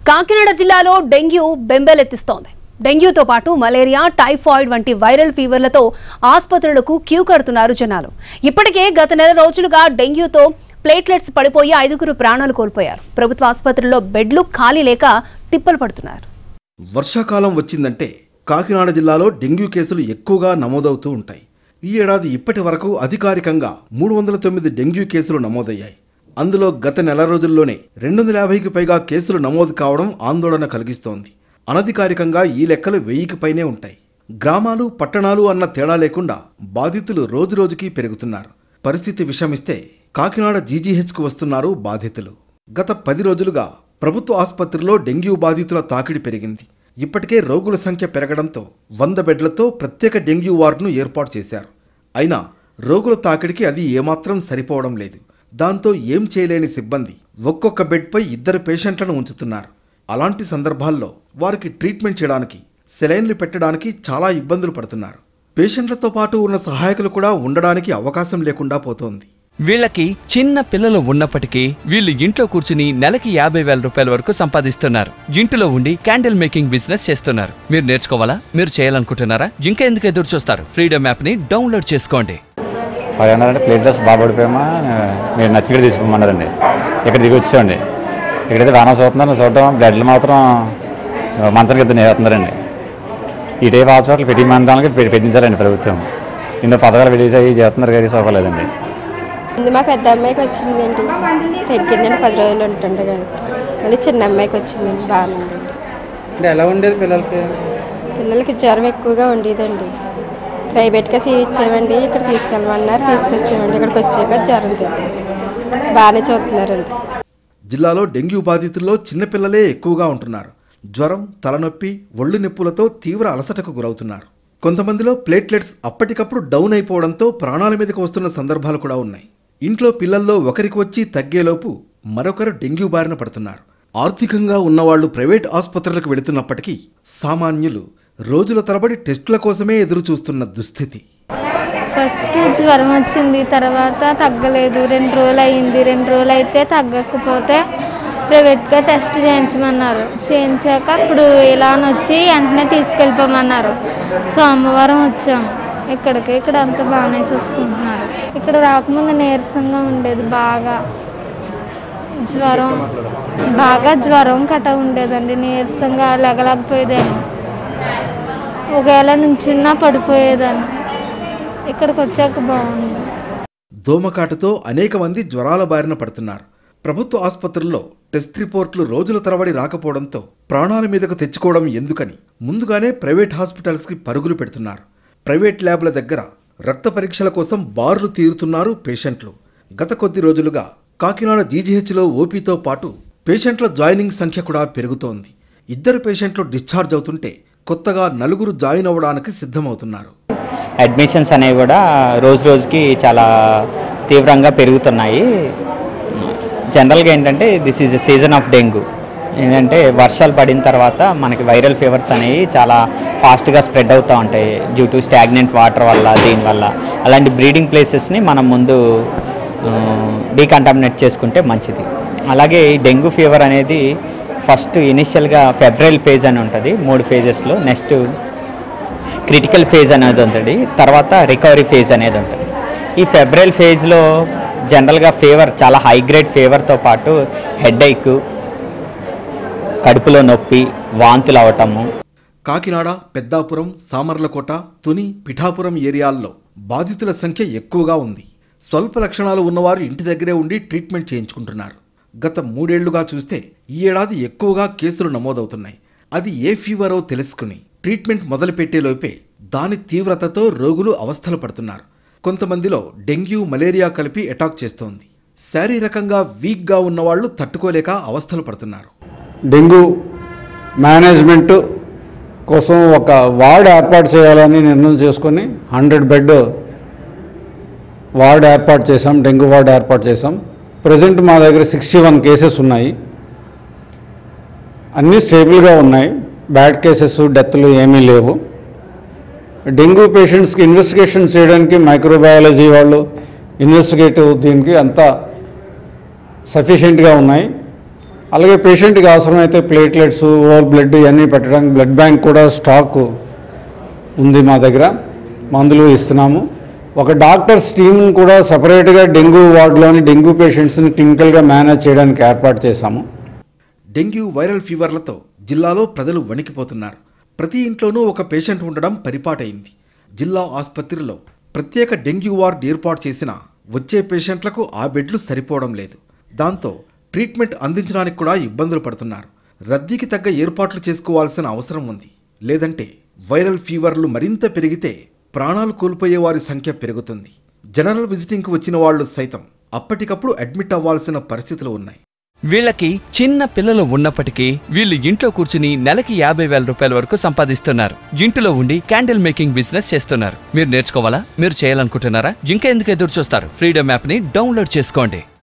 కాకినాడ జిల్లాలో డెంగ్యూ బెంబేలెత్తిస్తోంది డెంగ్యూతో పాటు మలేరియా టైఫాయిడ్ వంటి వైరల్ ఫీవర్లతో ఆసుపత్రులకు క్యూ కడుతున్నారు జనాలు ఇప్పటికే గత నెల రోజులుగా డెంగ్యూతో ప్లేట్లెట్స్ పడిపోయి ఐదుగురు ప్రాణాలు కోల్పోయారు ప్రభుత్వ ఆసుపత్రుల్లో బెడ్లు ఖాళీ లేక తిప్పలు పడుతున్నారు వర్షాకాలం వచ్చిందంటే కాకినాడ జిల్లాలో డెంగ్యూ కేసులు ఎక్కువగా నమోదవుతూ ఉంటాయి ఈ ఏడాది ఇప్పటి వరకు అధికారికంగా మూడు వందల తొమ్మిది డెంగ్యూ కేసులు నమోదయ్యాయి అందులో గత నెల రోజుల్లోనే రెండు వందల యాభైకి పైగా కేసులు నమోదు కావడం ఆందోళన కలిగిస్తోంది అనధికారికంగా ఈ లెక్కలు వెయ్యికి పైనే ఉంటాయి గ్రామాలు పట్టణాలు అన్న తేడా లేకుండా బాధితులు రోజురోజుకీ పెరుగుతున్నారు పరిస్థితి విషమిస్తే కాకినాడ జీజీహెచ్కు వస్తున్నారు బాధితులు గత పది రోజులుగా ప్రభుత్వ ఆసుపత్రిలో డెంగ్యూ బాధితుల తాకిడి పెరిగింది ఇప్పటికే రోగుల సంఖ్య పెరగడంతో వంద బెడ్లతో ప్రత్యేక డెంగ్యూ వార్డును ఏర్పాటు చేశారు అయినా రోగుల తాకిడికి అది ఏమాత్రం సరిపోవడం లేదు దాంతో ఏం చేయలేని సిబ్బంది ఒక్కొక్క బెడ్పై ఇద్దరు పేషెంట్లను ఉంచుతున్నారు అలాంటి సందర్భాల్లో వారికి ట్రీట్మెంట్ చేయడానికి సెలైన్లు పెట్టడానికి చాలా ఇబ్బందులు పడుతున్నారు పేషెంట్లతో పాటు ఉన్న సహాయకులు కూడా ఉండడానికి అవకాశం లేకుండా పోతోంది వీళ్ళకి చిన్న పిల్లలు ఉన్నప్పటికీ వీళ్ళు ఇంట్లో కూర్చుని నెలకి యాభై వేల రూపాయల వరకు సంపాదిస్తున్నారు ఇంటిలో ఉండి క్యాండిల్ మేకింగ్ బిజినెస్ చేస్తున్నారు మీరు నేర్చుకోవాలా మీరు చేయాలనుకుంటున్నారా ఇంకా ఎందుకు ఎదురు చూస్తారు ఫ్రీడమ్ యాప్ ని డౌన్లోడ్ చేసుకోండి వాళ్ళు అన్నారంటే ప్లేట్ డ్రెస్ బాగా పడిపోయామా మీరు నచ్చినట్టు తీసుకోమన్నారండి ఇక్కడ దిగి వచ్చామండి ఇక్కడైతే వాన చూస్తున్నాను చూడటం బ్లడ్లు మాత్రం మంచానికి ఇద్దరు వేస్తున్నారండి ఈ టైప్ హాస్పిటల్ పెట్టి మందానికి పెట్టించారండి ప్రభుత్వం ఇన్నో పథకాలు పెట్టి చేస్తున్నారు కానీ సోకలేదండి ముందు మా పెద్ద అమ్మాయికి వచ్చిందండి తగ్గిందండి పది రోజులు ఉంటుండే కానీ మళ్ళీ చిన్న అమ్మాయికి వచ్చిందండి బాగానే ఉందండి అంటే ఎలా ఉండేది పిల్లలకి పిల్లలకి జ్వరం ఎక్కువగా ఉండేదండి ప్రైవేట్గా ఇచ్చామండి ఇక్కడ తీసుకెళ్ళమన్నారు తీసుకొచ్చామండి ఇక్కడికి వచ్చాక జ్వరం తగ్గింది బాగానే చూస్తున్నారండి జిల్లాలో డెంగ్యూ బాధితుల్లో చిన్నపిల్లలే ఎక్కువగా ఉంటున్నారు జ్వరం తలనొప్పి ఒళ్ళు నొప్పులతో తీవ్ర అలసటకు గురవుతున్నారు కొంతమందిలో ప్లేట్లెట్స్ అప్పటికప్పుడు డౌన్ అయిపోవడంతో ప్రాణాల మీదకి వస్తున్న సందర్భాలు కూడా ఉన్నాయి ఇంట్లో పిల్లల్లో ఒకరికి వచ్చి తగ్గేలోపు మరొకరు డెంగ్యూ బారిన పడుతున్నారు ఆర్థికంగా ఉన్నవాళ్లు ప్రైవేట్ ఆసుపత్రులకు వెళుతున్నప్పటికీ సామాన్యులు రోజుల తరబడి టెస్టుల కోసమే ఎదురు చూస్తున్న దుస్థితి ఫస్ట్ జ్వరం వచ్చింది తర్వాత తగ్గలేదు రెండు రోజులు అయింది రెండు రోజులు అయితే తగ్గకపోతే ప్రైవేట్గా టెస్ట్ చేయించమన్నారు చేయించాక ఇప్పుడు ఇలా అని వచ్చి వెంటనే తీసుకెళ్ళిపోమన్నారు సోమవారం వచ్చాము ఇక్కడికి ఇక్కడ అంతా బాగానే చూసుకుంటున్నారు ఇక్కడ రాకముందు నీరసంగా ఉండేది బాగా జ్వరం బాగా జ్వరం కట్ట ఉండేదండి నీరసంగా లెగలేకపోయేదాన్ని ఒకవేళ నుంచున్నా పడిపోయేదాన్ని ఇక్కడికి వచ్చాక బాగుంది దోమకాటుతో అనేక మంది జ్వరాల బారిన పడుతున్నారు ప్రభుత్వ ఆసుపత్రుల్లో టెస్ట్ రిపోర్ట్లు రోజుల తరబడి రాకపోవడంతో ప్రాణాల మీదకు తెచ్చుకోవడం ఎందుకని ముందుగానే ప్రైవేట్ హాస్పిటల్స్కి పరుగులు పెడుతున్నారు ప్రైవేట్ ల్యాబ్ల దగ్గర రక్త పరీక్షల కోసం బార్లు తీరుతున్నారు పేషెంట్లు గత కొద్ది రోజులుగా కాకినాడ జీజీహెచ్లో ఓపీతో పాటు పేషెంట్ల జాయినింగ్ సంఖ్య కూడా పెరుగుతోంది ఇద్దరు పేషెంట్లు డిశ్చార్జ్ అవుతుంటే కొత్తగా నలుగురు జాయిన్ అవ్వడానికి సిద్ధమవుతున్నారు అడ్మిషన్స్ అనేవి కూడా రోజు రోజుకి చాలా తీవ్రంగా పెరుగుతున్నాయి జనరల్గా ఏంటంటే this is a season of dengue ఏంటంటే వర్షాలు పడిన తర్వాత మనకి వైరల్ ఫీవర్స్ అనేవి చాలా ఫాస్ట్గా స్ప్రెడ్ అవుతూ ఉంటాయి డ్యూ టు స్టాగ్నెంట్ వాటర్ వల్ల దీనివల్ల అలాంటి బ్రీడింగ్ ప్లేసెస్ని మనం ముందు డీకంటామినేట్ చేసుకుంటే మంచిది అలాగే ఈ డెంగ్యూ ఫీవర్ అనేది ఫస్ట్ ఇనిషియల్గా ఫెబ్రైల్ ఫేజ్ అని ఉంటుంది మూడు ఫేజెస్లో నెక్స్ట్ క్రిటికల్ ఫేజ్ అనేది ఉంటుంది తర్వాత రికవరీ ఫేజ్ అనేది ఉంటుంది ఈ ఫెబ్రైల్ ఫేజ్లో జనరల్గా ఫీవర్ చాలా హై గ్రేడ్ ఫీవర్తో పాటు హెడేక్ కడుపులో నొప్పి వాంతులు అవటము కాకినాడ పెద్దాపురం సామర్లకోట తుని పిఠాపురం ఏరియాల్లో బాధితుల సంఖ్య ఎక్కువగా ఉంది స్వల్ప లక్షణాలు ఉన్నవారు ఇంటి దగ్గరే ఉండి ట్రీట్మెంట్ చేయించుకుంటున్నారు గత మూడేళ్లుగా చూస్తే ఈ ఏడాది ఎక్కువగా కేసులు నమోదవుతున్నాయి అది ఏ ఫీవరో తెలుసుకుని ట్రీట్మెంట్ మొదలుపెట్టేలోపే దాని తీవ్రతతో రోగులు అవస్థలు పడుతున్నారు కొంతమందిలో డెంగ్యూ మలేరియా కలిపి అటాక్ చేస్తోంది శారీరకంగా వీక్గా ఉన్నవాళ్లు తట్టుకోలేక అవస్థలు పడుతున్నారు డెంగ్యూ మేనేజ్మెంట్ కోసం ఒక వార్డ్ ఏర్పాటు చేయాలని నిర్ణయం చేసుకొని హండ్రెడ్ బెడ్ వార్డ్ ఏర్పాటు చేసాం డెంగ్యూ వార్డ్ ఏర్పాటు చేసాం ప్రజెంట్ మా దగ్గర సిక్స్టీ వన్ కేసెస్ ఉన్నాయి అన్నీ స్టేబుల్గా ఉన్నాయి బ్యాడ్ కేసెస్ డెత్లు ఏమీ లేవు డెంగ్యూ పేషెంట్స్కి ఇన్వెస్టిగేషన్ చేయడానికి మైక్రోబయాలజీ వాళ్ళు ఇన్వెస్టిగేటివ్ దీనికి అంతా సఫిషియెంట్గా ఉన్నాయి అలాగే పేషెంట్కి అవసరమైతే ప్లేట్లెట్స్ ఓవర్ బ్లడ్ ఇవన్నీ పెట్టడానికి బ్లడ్ బ్యాంక్ కూడా స్టాక్ ఉంది మా దగ్గర మందులు ఇస్తున్నాము ఒక డాక్టర్స్ టీంని కూడా సపరేట్గా డెంగ్యూ వార్డులోని డెంగ్యూ పేషెంట్స్ని క్లినికల్గా మేనేజ్ చేయడానికి ఏర్పాటు చేశాము డెంగ్యూ వైరల్ ఫీవర్లతో జిల్లాలో ప్రజలు వణికిపోతున్నారు ప్రతి ఇంట్లోనూ ఒక పేషెంట్ ఉండడం పరిపాటైంది జిల్లా ఆసుపత్రిలో ప్రత్యేక డెంగ్యూ వార్డు ఏర్పాటు చేసినా వచ్చే పేషెంట్లకు ఆ బెడ్లు సరిపోవడం లేదు దాంతో ట్రీట్మెంట్ అందించడానికి కూడా ఇబ్బందులు పడుతున్నారు రద్దీకి తగ్గ ఏర్పాట్లు చేసుకోవాల్సిన అవసరం ఉంది లేదంటే వైరల్ ఫీవర్లు మరింత పెరిగితే ప్రాణాలు కోల్పోయే వారి సంఖ్య పెరుగుతుంది జనరల్ విజిటింగ్కి వచ్చిన వాళ్ళు సైతం అప్పటికప్పుడు అడ్మిట్ అవ్వాల్సిన పరిస్థితులు ఉన్నాయి వీళ్ళకి చిన్న పిల్లలు ఉన్నప్పటికీ వీళ్ళు ఇంట్లో కూర్చుని నెలకి యాభై వేల రూపాయల వరకు సంపాదిస్తున్నారు ఇంటిలో ఉండి క్యాండిల్ మేకింగ్ బిజినెస్ చేస్తున్నారు మీరు నేర్చుకోవాలా మీరు చేయాలనుకుంటున్నారా ఇంకా ఎందుకు ఎదురు చూస్తారు ఫ్రీడమ్ యాప్ ని డౌన్లోడ్ చేసుకోండి